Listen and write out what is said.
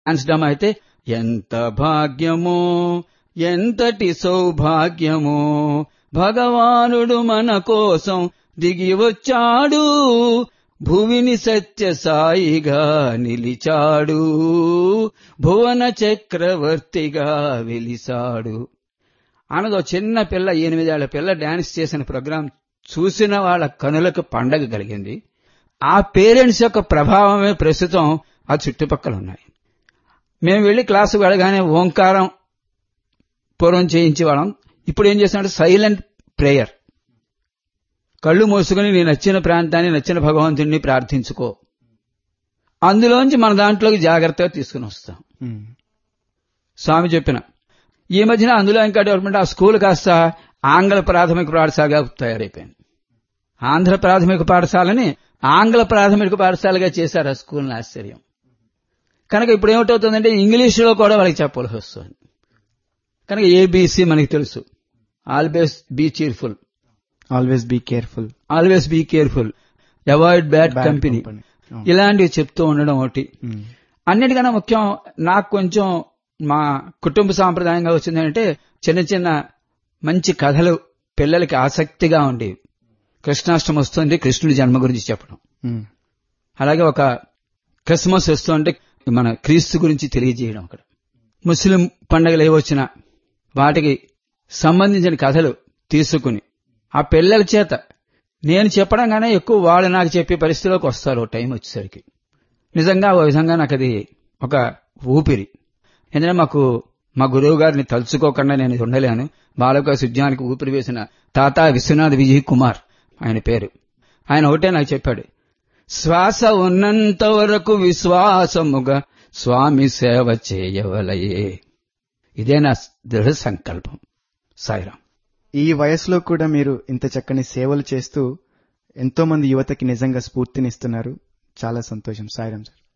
dance drama అయితే ఎంత భాగ్యమో ఎంతటి సౌభాగ్యమో భగవానుడు మన కోసం దిగి వచ్చాడు భువిని సత్య సాయిగా నిలిచాడు భువన చక్రవర్తిగా వెలిసాడు అనదో చిన్న పిల్ల ఎనిమిదేళ్ల పిల్ల డాన్స్ చేసిన ప్రోగ్రాం చూసిన వాళ్ళ కనులకు పండగ కలిగింది ఆ పేరెంట్స్ యొక్క ప్రభావమే ప్రస్తుతం ఆ చుట్టుపక్కల ఉన్నాయి మేము వెళ్లి క్లాసు వెళ్ళగానే ఓంకారం పూర్వం చేయించేవాళ్ళం ఇప్పుడు ఏం చేస్తున్నాడు సైలెంట్ ప్రేయర్ కళ్ళు మూసుకుని నీ నచ్చిన ప్రాంతాన్ని నచ్చిన భగవంతుడిని ప్రార్థించుకో అందులోంచి మన దాంట్లోకి జాగ్రత్తగా తీసుకుని వస్తాం స్వామి చెప్పిన ఈ మధ్యన అందులో ఇంకా డెవలప్మెంట్ ఆ స్కూల్ కాస్త ఆంగ్ల ప్రాథమిక పాఠశాలగా తయారైపోయింది ఆంధ్ర ప్రాథమిక పాఠశాలని ఆంగ్ల ప్రాథమిక పాఠశాలగా చేశారు ఆ స్కూల్ని ఆశ్చర్యం కనుక ఇప్పుడు ఏమిటవుతుందంటే ఇంగ్లీషులో కూడా వాళ్ళకి చెప్పవలసి వస్తుంది కనుక ఏబీసీ మనకి తెలుసు always be cheerful always be careful always be careful avoid bad company ఇలాంటివి చెప్తూ ఉండడం ఒకటి అన్నిటికన్నా ముఖ్యం నాకు కొంచెం మా కుటుంబ సాంప్రదాయంగా వచ్చిందంటే చిన్న చిన్న మంచి కథలు పిల్లలకి ఆసక్తిగా ఉండేవి కృష్ణాష్టమి వస్తుంది కృష్ణుడి జన్మ గురించి చెప్పడం అలాగే ఒక క్రిస్మస్ వస్తుంటే మన క్రీస్తు గురించి తెలియజేయడం అక్కడ ముస్లిం పండుగలు ఏవొచ్చినా వాటికి సంబంధించిన కథలు తీసుకుని ఆ పిల్లల చేత నేను చెప్పడం గానే ఎక్కువ వాళ్ళు నాకు చెప్పే పరిస్థితిలోకి వస్తారు టైం వచ్చేసరికి నిజంగా ఓ విధంగా నాకు అది ఒక ఊపిరి ఎందుకంటే మాకు మా గురువు గారిని తలుచుకోకుండా నేను ఉండలేను బాలక సుజ్ఞానికి ఊపిరి వేసిన తాత విశ్వనాథ్ విజయ్ కుమార్ ఆయన పేరు ఆయన ఒకటే నాకు చెప్పాడు శ్వాస ఉన్నంత వరకు విశ్వాసముగా స్వామి సేవ చేయవలయే ఇదే నా దృఢ సంకల్పం సాయిరాం ఈ వయసులో కూడా మీరు ఇంత చక్కని సేవలు చేస్తూ ఎంతో మంది యువతకి నిజంగా స్ఫూర్తినిస్తున్నారు చాలా సంతోషం సాయిరాం సార్